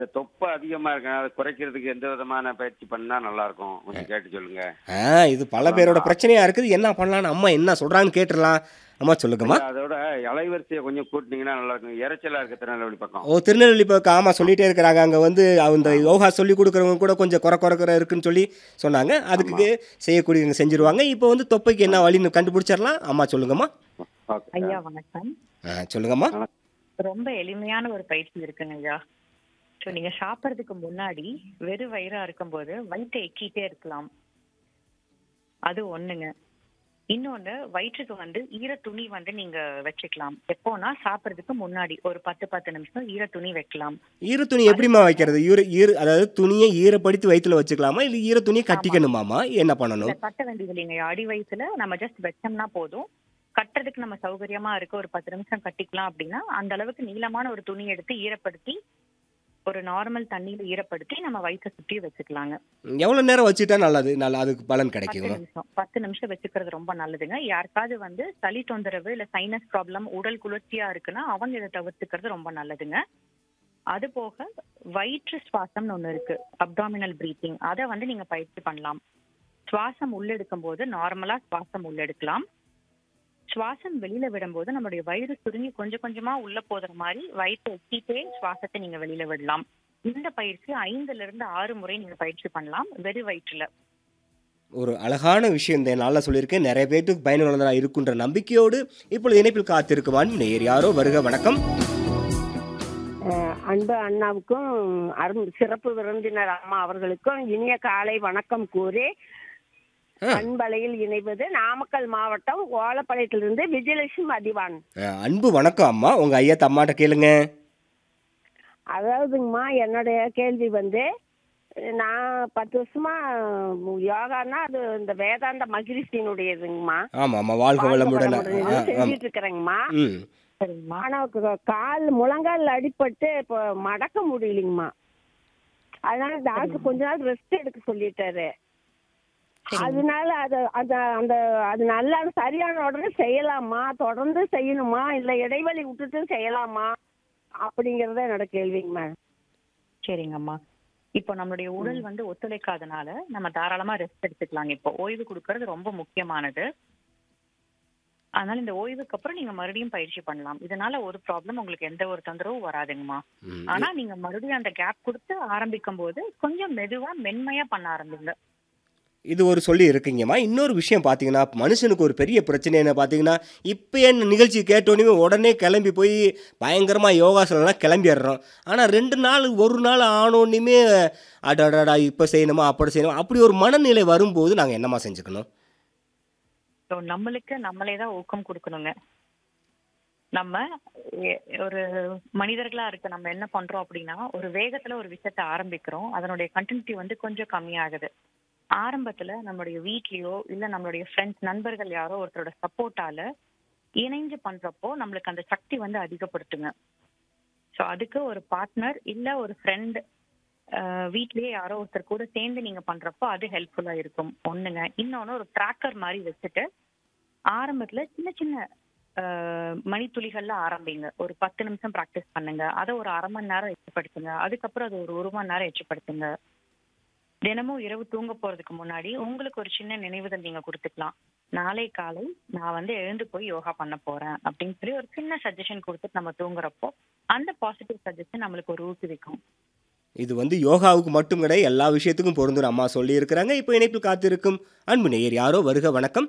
இந்த தொப்பை அதிகமா இருக்கு அதை குறைக்கிறதுக்கு எந்த விதமான பயிற்சி பண்ணா நல்லா இருக்கும் கொஞ்சம் கேட்டு சொல்லுங்க ஆ இது பல பேரோட பிரச்சனையா இருக்குது என்ன பண்ணலான்னு அம்மா என்ன சொல்றான்னு கேட்டுடலாம் அம்மா சொல்லுங்கம்மா இல்ல, அதோட அலைவரிசையை கொஞ்சம் கூட்டினீங்கன்னா நல்லா இருக்கும் இறைச்சலா இருக்கு திருநெல்வேலி பக்கம் ஓ திருநெல்வேலி பக்கம் ஆமாம் சொல்லிட்டே இருக்கிறாங்க அங்கே வந்து அந்த யோகா சொல்லி கொடுக்குறவங்க கூட கொஞ்சம் குறை குறைக்குற இருக்குன்னு சொல்லி சொன்னாங்க அதுக்கு செய்யக்கூடியவங்க செஞ்சுருவாங்க இப்போ வந்து தொப்பைக்கு என்ன வழின்னு கண்டுபிடிச்சிடலாம் அம்மா சொல்லுங்கம்மா ஓகே ஐயா வணக்கம் ஆ சொல்லுங்கம்மா ரொம்ப எளிமையான ஒரு பயிற்சி இருக்குங்க ஐயா ஸோ நீங்க சாப்பிட்றதுக்கு முன்னாடி வெறும் வயிறா இருக்கும்போது வயிற்றை எக்கிட்டே இருக்கலாம் அது ஒண்ணுங்க இன்னொன்னு வயிற்றுக்கு வந்து ஈர துணி வந்து நீங்க வச்சுக்கலாம் எப்போனா சாப்பிட்றதுக்கு முன்னாடி ஒரு பத்து பத்து நிமிஷம் ஈர துணி வைக்கலாம் ஈர துணி எப்படிம்மா வைக்கிறது ஈர ஈர அதாவது துணியை ஈரப்படுத்தி வயிற்றுல வச்சுக்கலாமா இல்லை ஈர துணியை கட்டிக்கணுமாமா என்ன பண்ணணும் இல்ல கட்ட வேண்டியது இல்லைங்க அடி வயசுல நம்ம ஜஸ்ட் வச்சோம்னா போதும் கட்டுறதுக்கு நம்ம சௌகரியமா இருக்கு ஒரு பத்து நிமிஷம் கட்டிக்கலாம் அப்படின்னா அந்த அளவுக்கு நீளமான ஒரு துணி எடுத்து ஈரப்படுத்தி ஒரு நார்மல் தண்ணியில ஈரப்படுத்தி நம்ம வயிற்றை சுற்றி வச்சுக்கலாங்க எவ்வளோ நேரம் வச்சுட்டா நல்லது நல்லா அதுக்கு பலன் பத்து கிடைக்கும் நிமிஷம் பத்து நிமிஷம் வச்சுக்கிறது ரொம்ப நல்லதுங்க யாருக்காவது வந்து சளி தொந்தரவு இல்ல சைனஸ் ப்ராப்ளம் உடல் குளிர்ச்சியா இருக்குன்னா அவங்க இதை தவிர்த்துக்கிறது ரொம்ப நல்லதுங்க அது போக வயிற்று சுவாசம்னு ஒண்ணு இருக்கு அப்டாமினல் பிரீத்திங் அதை வந்து நீங்க பயிற்சி பண்ணலாம் சுவாசம் உள்ளெடுக்கும் போது நார்மலா சுவாசம் உள்ளெடுக்கலாம் சுவாசம் வெளியில விடும்போது நம்மளுடைய வயிறு சுருங்கி கொஞ்சம் கொஞ்சமா உள்ள போதுற மாதிரி வயிற்றை எட்டிட்டே சுவாசத்தை நீங்க வெளியில விடலாம் இந்த பயிற்சி ஐந்துல இருந்து ஆறு முறை நீங்க பயிற்சி பண்ணலாம் வெறும் வயிற்றுல ஒரு அழகான விஷயம் இந்த நாளில் சொல்லியிருக்கேன் நிறைய பேருக்கு பயனுள்ளதாக இருக்குன்ற நம்பிக்கையோடு இப்பொழுது இணைப்பில் காத்திருக்குமான் நேர் யாரோ வருக வணக்கம் அஹ் அன்பு அண்ணாவுக்கும் அரும் சிறப்பு விருந்தினர் அம்மா அவர்களுக்கும் இனிய காலை வணக்கம் கூறி ஆ. அன்பலையில் இணைவது நாமக்கல் மாவட்டம் ஓலப்பாளையத்திலிருந்து விஜயலட்சுமி மதிவான் அஹ், அன்பு வணக்கம் அம்மா உங்கள் ஐயா அம்மாட்ட கேளுங்க அதாவதுங்கம்மா என்னுடைய கேள்வி வந்து நான் பத்து வருஷமா யோகான்னா அது இந்த வேதாந்த மகிழ்ச்சியினுடையதுங்கம்மா ஆமாம் ஆமாம் வாழ்க வளமுடன் ஆ, ஆ, செஞ்சிட்டு இருக்கிறேங்கம்மா ம் சரிங்கம்மா ஆனா க- கால் முழங்கால் அடிபட்டு இப்போ மடக்க முடியலைங்கம்மா அதனால டாக்டர் கொஞ்ச நாள் ரெஸ்ட் எடுக்க சொல்லிட்டாரு அதனால அது அந்த அந்த அது நல்லா சரியான உடனே செய்யலாமா தொடர்ந்து செய்யணுமா இல்ல இடைவெளி விட்டுட்டு செய்யலாமா அப்படிங்கறத என்னோட கேள்விங்கம்மா சரிங்கம்மா இப்போ நம்மளுடைய உடல் வந்து ஒத்துழைக்காதனால நம்ம தாராளமா ரெஸ்ட் எடுத்துக்கலாங்க இப்போ ஓய்வு கொடுக்கறது ரொம்ப முக்கியமானது அதனால இந்த ஓய்வுக்கு அப்புறம் நீங்க மறுபடியும் பயிற்சி பண்ணலாம் இதனால ஒரு ப்ராப்ளம் உங்களுக்கு எந்த ஒரு தொந்தரவும் வராதுங்கம்மா ம். ஆனா நீங்க மறுபடியும் அந்த கேப் கொடுத்து ஆரம்பிக்கும் போது கொஞ்சம் மெதுவா மென்மையா பண்ண ஆரம்பிங்க இது ஒரு சொல்லி இருக்குங்கம்மா இன்னொரு விஷயம் பார்த்தீங்கன்னா மனுஷனுக்கு ஒரு பெரிய பிரச்சனை என்ன பார்த்தீங்கன்னா இப்போ என்ன நிகழ்ச்சி கேட்டோன்னே உடனே கிளம்பி போய் பயங்கரமாக யோகாசனம்லாம் கிளம்பிடுறோம் ஆனால் ரெண்டு நாள் ஒரு நாள் ஆனோன்னுமே அடடடா இப்போ செய்யணுமா அப்படி செய்யணுமா அப்படி ஒரு மனநிலை வரும்போது நாங்கள் என்னம்மா செஞ்சுக்கணும் ஸோ நம்மளுக்கு நம்மளே தான் ஊக்கம் கொடுக்கணுங்க நம்ம எ- ஒரு மனிதர்களா இருக்க நம்ம என்ன பண்றோம் அப்படின்னா ஒரு வேகத்துல ஒரு விஷயத்த ஆரம்பிக்கிறோம் அதனுடைய கண்டினியூட்டி வந்து கொஞ்சம் கம்மியாகுது ஆரம்பத்துல நம்மளுடைய வீட்லயோ இல்ல நம்மளுடைய ஃப்ரெண்ட்ஸ் நண்பர்கள் யாரோ ஒருத்தரோட சப்போர்ட்டால இணைஞ்சு பண்றப்போ நம்மளுக்கு அந்த சக்தி வந்து அதிகப்படுத்துங்க ஸோ அதுக்கு ஒரு பார்ட்னர் இல்ல ஒரு ஃப்ரெண்ட் வீட்லயே யாரோ ஒருத்தர் கூட சேர்ந்து நீங்க பண்றப்போ அது ஹெல்ப்ஃபுல்லா இருக்கும் ஒண்ணுங்க இன்னொன்னு ஒரு ட்ராக்கர் மாதிரி வச்சுட்டு ஆரம்பத்துல சின்ன சின்ன அஹ், மணித்துளிகள்ல ஆரம்பிங்க ஒரு பத்து நிமிஷம் ப்ராக்டிஸ் பண்ணுங்க அதை ஒரு அரை மணி நேரம் எச்சப்படுத்துங்க அதுக்கப்புறம் அது ஒரு ஒரு மணி நேரம் எச்சப்படுத்துங்க தினமும் இரவு தூங்க போறதுக்கு முன்னாடி உங்களுக்கு ஒரு சின்ன நினைவுதல் நீங்க கொடுத்துக்கலாம் நாளை காலை நான் வந்து எழுந்து போய் யோகா பண்ண போறேன் அப்படின்னு சொல்லி ஒரு சின்ன சஜஷன் கொடுத்துட்டு நம்ம தூங்குறப்போ அந்த பாசிட்டிவ் சஜஷன் நம்மளுக்கு ஒரு ஊக்குவிக்கும் இது வந்து யோகாவுக்கு மட்டும் கிடையாது எல்லா விஷயத்துக்கும் பொருந்தும் அம்மா சொல்லியிருக்கிறாங்க இப்போ இணைப்பில் காத்திருக்கும் அன்பு நேயர் யாரோ வருக வணக்கம்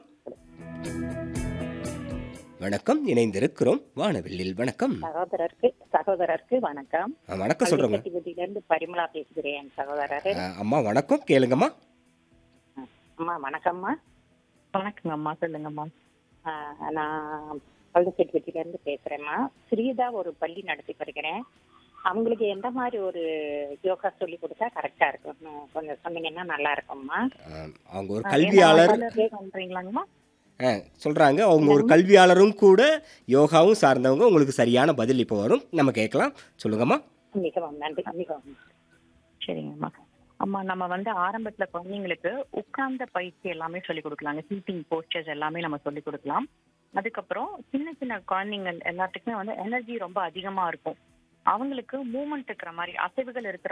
வணக்கம் இணைந்திருக்கிறோம் வானவில்லில் வணக்கம் சகோதரருக்கு சகோதரருக்கு வணக்கம் ஆ, வணக்கம் சொல்கிறோங்க பள்ளிக்கட்டிபதியில இருந்து பரிமளா பேசுகிறேன் சகோதரர் அம்மா வணக்கம் கேளுங்கம்மா அம்மா வணக்கம்மா வணக்கங்க அம்மா சொல்லுங்கம்மா ஆஹ் நான் பள்ளிக்கட்டிபதியில இருந்து பேசுறேம்மா சிறியதா ஒரு பள்ளி நடத்தி வருகிறேன் அவங்களுக்கு எந்த மாதிரி ஒரு யோகா சொல்லி கொடுத்தா கரெக்டா இருக்கும் கொஞ்சம் சொன்னீங்கன்னா நல்லா இருக்கும்மா ஆ, அவங்க ஒரு கல்வியாளர் பண்றீங்களாங்கம்மா சொல்கிறாங்க அவங்க ஒரு கல்வியாளரும் கூட யோகாவும் சார்ந்தவங்க உங்களுக்கு சரியான பதில் இப்போ வரும் நம்ம கேட்கலாம் சொல்லுங்கம்மா மிகவும் நன்றி மிகவும் சரிங்கம்மா அம்மா நம்ம வந்து ஆரம்பத்துல குழந்தைங்களுக்கு உட்கார்ந்த பயிற்சி எல்லாமே சொல்லி கொடுக்கலாங்க சீட்டிங் போஸ்டர்ஸ் எல்லாமே நம்ம சொல்லி கொடுக்கலாம் அதுக்கப்புறம் சின்ன சின்ன குழந்தைங்கள் எல்லாத்துக்குமே வந்து எனர்ஜி ரொம்ப அதிகமா இருக்கும் அவங்களுக்கு மூமெண்ட் இருக்கிற மாதிரி அசைவுகள் இருக்கிற